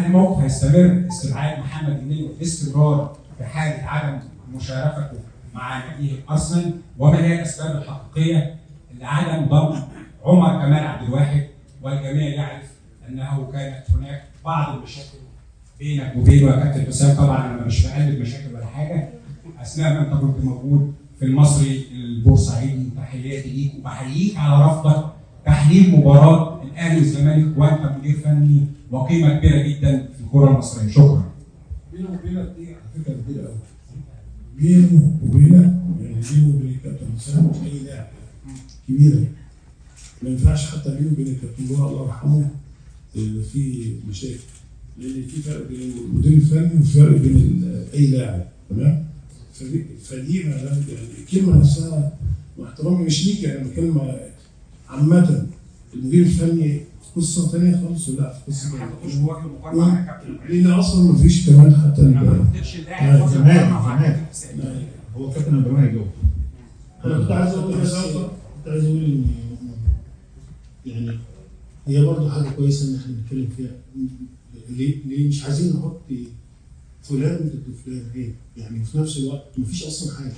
هل الموقف هيستمر استبعاد محمد النني باستمرار في حاله عدم مشاركته مع ناديه ارسنال وما هي الاسباب الحقيقيه لعدم ضم عمر كمال عبد الواحد والجميع يعرف انه كانت هناك بعض المشاكل بينك وبينه يا كابتن حسام طبعا انا مش بقلب مشاكل ولا حاجه اثناء ما انت كنت موجود في المصري البورسعيدي تحياتي ليك وبحييك على رفضك تحليل مباراه الاهلي والزمالك وانت مدير فني وقيمه كبيره جدا في الكره المصريه شكرا. بينه وبينك دي على فكره كبيره قوي بينه وبينك يعني بينه وبين الكابتن حسام اي لاعب كبيره ما ينفعش حتى بينه وبين الكابتن جوهر الله يرحمه آه، في مشاكل لان في فرق بين المدير الفني وفرق بين ال- اي لاعب تمام فدي فدي ما- يعني الكلمه نفسها واحترامي مش ليك يعني كلمه عامه المدير الفني في قصه ثانيه خالص ولا في قصه ما حطوش ثانيه وجه مقارنه مع كابتن ابراهيم. لان اصلا ما فيش كمان حتى انا ما ال- حطيتش اللاعب آه، وجه زمان، مقارنه مع زمان. كابتن حسام. هو كابتن ابراهيم هيجاوب انا كنت عايز اقول بس كنت عايز اقول ان يعني هي برضه حاجه كويسه ان احنا نتكلم فيها ليه؟ ليه مش عايزين نحط فلان ضد فلان ايه؟ يعني في نفس الوقت مفيش اصلا حاجه.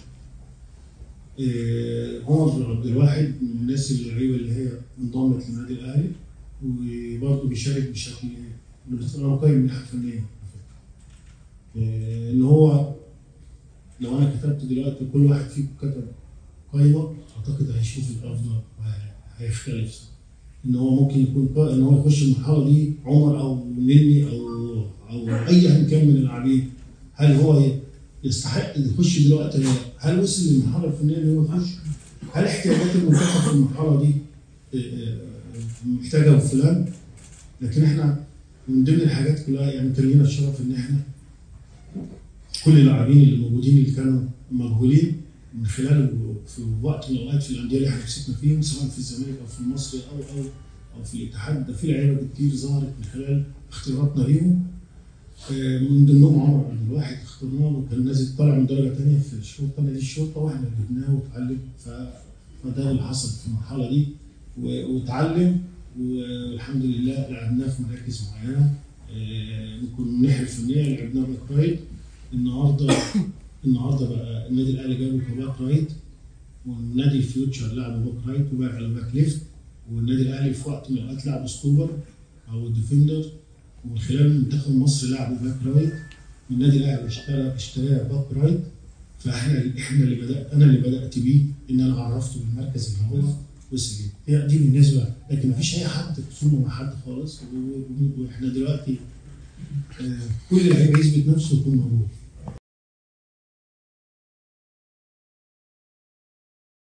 آه، عمر عبد الواحد من الناس اللعيبه اللي هي انضمت للنادي الاهلي وبرضه بيشارك بشكل انا مقيم من الناحيه الفنيه آه، ان هو لو انا كتبت دلوقتي كل واحد فيكم كتب قايمه اعتقد هيشوف الافضل وهيختلف ان هو ممكن يكون قا- ان هو يخش المرحله دي عمر او نني او او اي كان من اللاعبين هل هو يستحق يخش دلوقتي ولا لا؟ هل وصل للمرحله الفنيه اللي هو يخش؟ هل احتياجات المنتخب في المرحله دي آه، آه، محتاجه فلان؟ لكن احنا من ضمن الحاجات كلها يعني كان لنا الشرف ان احنا كل اللاعبين اللي موجودين اللي كانوا مجهولين من خلال في وقت من الاوقات في الانديه اللي احنا مسكنا فيهم سواء في الزمالك او في المصري او او او في الاتحاد ده في لعيبه كتير ظهرت من خلال اختياراتنا ليهم آه، من ضمنهم عمر عبد الواحد اخترناه وكان نازل طالع من درجه ثانيه في الشرطه نادي الشرطه واحنا جبناه واتعلم ف- فده اللي حصل في المرحله دي و- واتعلم والحمد لله لعبناه في مراكز معينه آه، ممكن من الناحيه الفنيه لعبناه باك رايت النهارده النهارده بقى النادي الاهلي جابه كباك رايت والنادي فيوتشر لعبه باك رايت وبقى على باك ليفت والنادي الاهلي في وقت من الاوقات لعب ستوبر او ديفندر ومن خلال منتخب مصر لعبوا باك رايت والنادي الاهلي اشترى اشترى باك رايت فاحنا احنا اللي بدات انا اللي بدات بيه ان انا عرفته بالمركز اللي هو وصل ليه هي دي بالنسبه لكن مفيش اي حد خصومه مع حد خالص و- و- واحنا دلوقتي آه، كل اللي هيبقى يثبت نفسه يكون موجود